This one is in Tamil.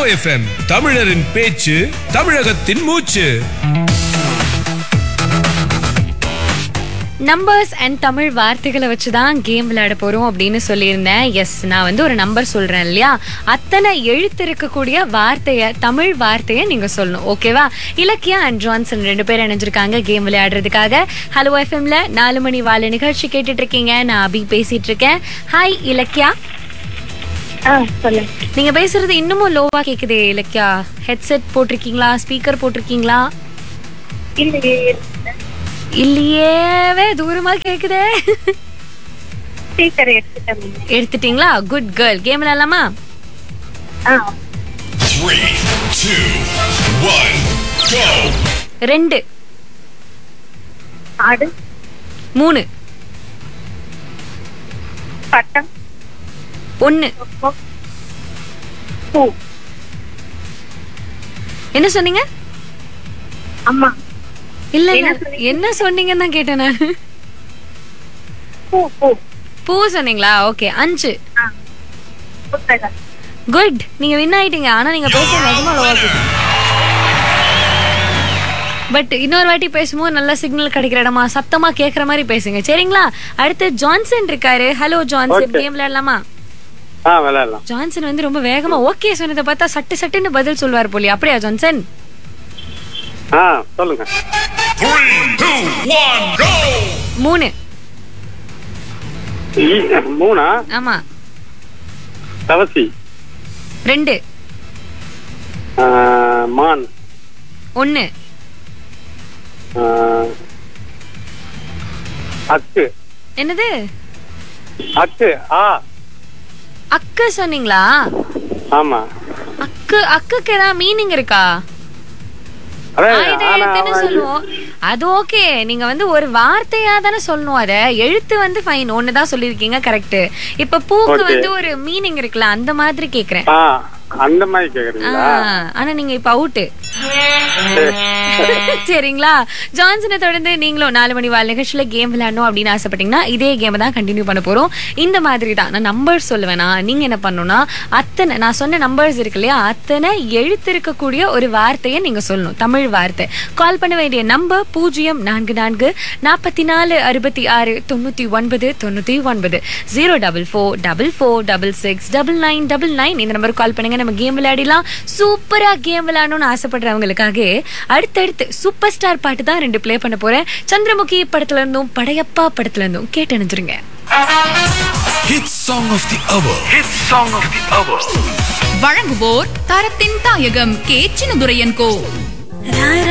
எஃப்எம் தமிழரின் பேச்சு தமிழகத்தின் மூச்சு நம்பர்ஸ் அண்ட் தமிழ் வார்த்தைகளை வச்சு தான் கேம் விளையாட போறோம் அப்படின்னு சொல்லியிருந்தேன் எஸ் நான் வந்து ஒரு நம்பர் சொல்றேன் இல்லையா அத்தனை எழுத்து இருக்கக்கூடிய வார்த்தைய தமிழ் வார்த்தையை நீங்க சொல்லணும் ஓகேவா இலக்கியா அண்ட் ஜான்சன் ரெண்டு பேரும் இணைஞ்சிருக்காங்க கேம் விளையாடுறதுக்காக ஹலோ எஃப்எம்ல நாலு மணி வாழ நிகழ்ச்சி கேட்டுட்டு இருக்கீங்க நான் அபி பேசிட்டு இருக்கேன் ஹாய் இலக்கியா ஆ சொல்லுங்க நீங்க பேசுறது இன்னமும் லோவா கேக்குதே இலக்கியா ஹெட்செட் போட்டிருக்கீங்களா ஸ்பீக்கர் போட்டிருக்கீங்களா இல்லையே இல்லையேவே தூரமா கேக்குதே ஸ்பீக்கர் எடுத்துட்டேன் எடுத்துட்டீங்களா குட் கேர்ள் கேம் விளையாடலாமா ஆ Three, two, one, go! ரெண்டு ஆடு மூணு பட்டம் ஒன்னு கொக்கோ, பூ என்ன சொன்னீங்க அம்மா இல்ல என்ன இல்ல சொன்னீங்க? என்ன சொன்னீங்கன்னு தான் கேட்டேன் நான் பூ பூ பூ சொன்னீங்களா ஓகே அஞ்சு ஆ புத்தகம் குட் நீங்க வின் ஆயிட்டீங்க ஆனா நீங்க பேசுறது நிஜமா லோவா பட் இன்னொரு வாட்டி பேசும்போது நல்ல சிக்னல் கிடைக்கிற இடமா சத்தமா கேக்குற மாதிரி பேசுங்க சரிங்களா அடுத்து ஜான்சன் இருக்காரு ஹலோ ஜான்சன் Okay. கேம் விளையாடலாமா ஆ விளையாடலாம் ஜான்சன் வந்து ரொம்ப வேகமா ஓகே சொன்னதை பார்த்தா சட்டு சட்டுன்னு பதில் சொல்வார் போலி அப்படியா ஜான்சன் ஆ சொல்லுங்க Three, two, one, go! மூணு ஈ- மூணா ஆமா தவசி ரெண்டு ஆ, மான் ஒன்னு ஆ, அக்கு என்னது அக்கு ஆ அக்கு சொன்னீங்களா ஆமா அக்கு அக்குக்கு ஏதாவது மீனிங் இருக்கா அதான் ஆயுத ஆனா, எழுத்துன்னு அவன் சொல்லுவோம் அது ஓகே நீங்க வந்து ஒரு வார்த்தையா தானே சொல்லணும் அத எழுத்து வந்து ஃபைன் ஒண்ணுதான் சொல்லிருக்கீங்க கரெக்ட் இப்ப பூக்கு Okay. வந்து ஒரு மீனிங் இருக்குல்ல அந்த மாதிரி கேக்குறேன் ஆ அந்த மாதிரி ஆ, கேக்குறீங்களா ஆனா நீங்க இப்ப அவுட்டு சரிங்களா ஜான்சனை தொடர்ந்து நீங்களும் நாலு மணி வாழ் நிகழ்ச்சியில கேம் விளையாடணும் அப்படின்னு ஆசைப்பட்டீங்கன்னா இதே கேம் தான் கண்டினியூ பண்ண போறோம் இந்த மாதிரி தான் நான் நம்பர்ஸ் சொல்லுவேனா நீங்க என்ன பண்ணணும்னா அத்தனை நான் சொன்ன நம்பர்ஸ் இருக்கு இல்லையா அத்தனை எழுத்து இருக்கக்கூடிய ஒரு வார்த்தையை நீங்க சொல்லணும் தமிழ் வார்த்தை கால் பண்ண வேண்டிய நம்பர் பூஜ்ஜியம் நான்கு நான்கு நாற்பத்தி நாலு அறுபத்தி ஆறு தொண்ணூத்தி ஒன்பது தொண்ணூத்தி ஒன்பது zero double four double four double six double nine double nine இந்த நம்பருக்கு கால் பண்ணுங்க நம்ம கேம் விளையாடிலாம் சூப்பரா கேம் விளையாடணும்னு ஆசைப்படுறவங்களுக்காக அடுத்தடுத்து சூப்பர் ஸ்டார் பாட்டு தான் ரெண்டு ப்ளே பண்ண போறேன் சந்திரமுகி படத்துல இருந்தும் படையப்பா படத்துல இருந்தும் கேட்டு அணிஞ்சிருங்க Hit song of the hour. Hit song of the hour. வழங்குவோர் தரத்தின் தாயகம் கே சின்னதுரையன் கோ